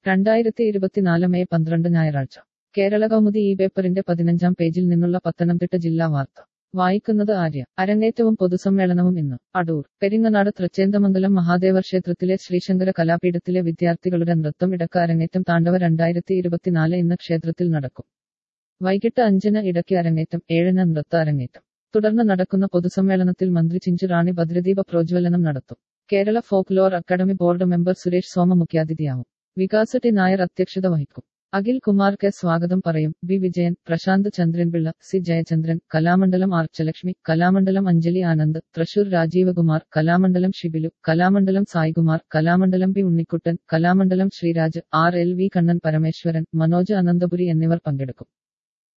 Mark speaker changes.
Speaker 1: രണ്ടായിരത്തി ഇരുപത്തിനാല് മെയ് പന്ത്രണ്ട് ഞായറാഴ്ച കേരള കൗമുദി ഈ പേപ്പറിന്റെ പതിനഞ്ചാം പേജിൽ നിന്നുള്ള പത്തനംതിട്ട ജില്ലാ വാർത്ത വായിക്കുന്നത് ആര്യ അരങ്ങേറ്റവും പൊതുസമ്മേളനവും ഇന്ന് അടൂർ പെരിങ്ങനാട് തൃച്ചേന്തമംഗലം മഹാദേവർ ക്ഷേത്രത്തിലെ ശ്രീശങ്കര കലാപീഠത്തിലെ വിദ്യാർത്ഥികളുടെ നൃത്തം ഇടക്ക അരങ്ങേറ്റം താണ്ഡവ രണ്ടായിരത്തി ഇരുപത്തിനാല് ഇന്ന് ക്ഷേത്രത്തിൽ നടക്കും വൈകിട്ട് അഞ്ചിന് ഇടയ്ക്ക് അരങ്ങേറ്റം ഏഴിന് നൃത്ത അരങ്ങേറ്റം തുടർന്ന് നടക്കുന്ന പൊതുസമ്മേളനത്തിൽ മന്ത്രി ചിഞ്ചു റാണി ഭദ്രദീപ പ്രോജ്വലനം നടത്തും Kerala folklore academy board member Suresh Soma മുഖ്യാതിഥിയാവും വികാസ് ടി നായർ അധ്യക്ഷത വഹിക്കും അഖിൽ കുമാർ കെ സ്വാഗതം പറയും B Vijayan Prashanth Chandranpillai C Jayachandran Kalamandalam Archalakshmi Kalamandalam Anjali Anand Thrissur Rajeevakumar Kalamandalam Shibilu Kalamandalam Saikumar Kalamandalam P Unnikuttan Kalamandalam Sreeraj R L V Kannan Parameswaran Manoj Ananthapuri എന്നിവർ പങ്കെടുക്കും